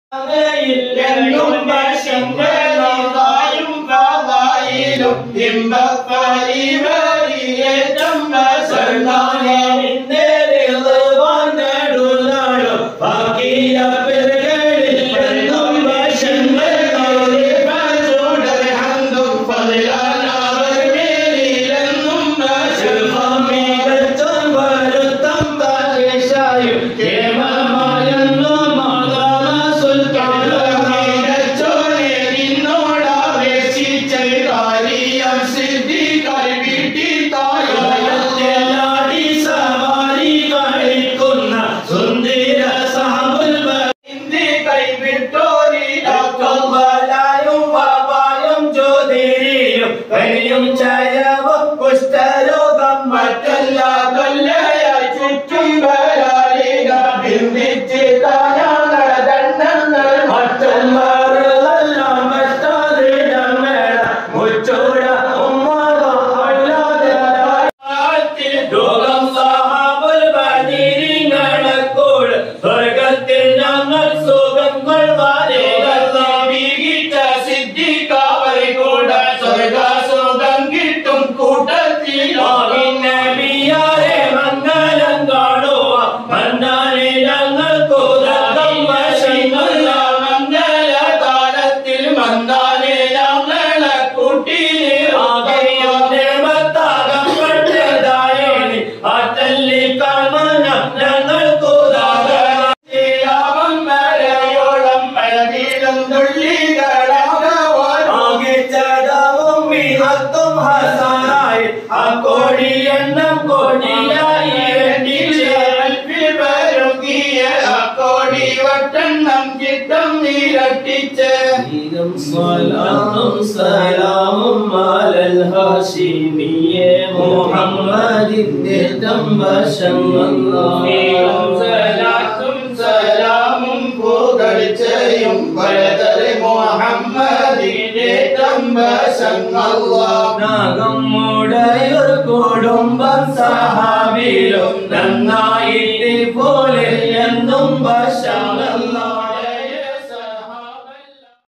എന്നും വശങ്ങളും പാതായിലും ബിംബപ്പരിവരിയേറ്റം വശങ്ങളെ ബാക്കിയ പെരുകളിൽ എന്നും വശങ്ങളും ഹന്തും പതിലാനവർ മേലിലെന്നും വശം മികച്ചും വരുത്തം പരീക്ഷയും കേവലമായെന്നു മാതാവ സുൽത്താനോടെ നിന്നോടാവേശിച്ച കാര്യം സിദ്ധി കൈവിട്ടി തായാടി സവാരി കളിക്കുന്ന സുന്ദര സാമുൽ ഹിന്ദി കൈവിട്ടോരിലായും വാവായും ജ്യോതിരിയും കനിയും ചയവും കുഷ്ഠരോഗം മറ്റെല്ലാ കൊല്ലയായി ചുറ്റും വരാലിക ഭിന്നിച്ച് താനാണ് ദണ്ഡങ്ങൾ മറ്റെല്ലാവരെല്ലാം മറ്റാതിടമേട മുച്ചോട ഉമ്മാതോ അല്ലാതെ ലോകം സഹാബുൽ ബദീരിങ്ങളെക്കോൾ സ്വർഗത്തിൽ ഞങ്ങൾ സുഖങ്ങൾ വാരികീറ്റ സിദ്ധിക്കാവരെ കൂടെ സ്വർഗ സുഖം കിട്ടും കൂട്ടത്തിൽ നബിയാരെ മംഗലം കാണുക മന്നാനെ ഞങ്ങൾക്ക് ഉദകം വശങ്ങൾ മംഗല കാലത്തിൽ മന്ദാനെ ഞങ്ങളെ കൂട്ടി ാകപ്പെട്ടതായി അതല്ലി കമന ഞങ്ങൾക്ക് വരെയോളം മഴവീടും തുള്ളികളാകിച്ചതാവും മിഹത്തും ഹസാനായി ആ കോടി എണ്ണം കോടിയായി വിവരുകിയ ആ കോടി വട്ടെണ്ണം കിട്ടും ഇരട്ടിച്ച് സ്വലാത്തും സലാമും അലൽ ഹാഷിമിയെ മുഹമ്മദിന്റെ നീയും സലാത്തും സലാമും പുകഴ്ചയും പരതരെ മുഹമ്മദിന്റെ തമ്പശങ്ങളാം നാഗമ്മുടയൊരു കുടുംബം സഹാബിലും നന്നായിട്ട് പോലെ എന്നും വശം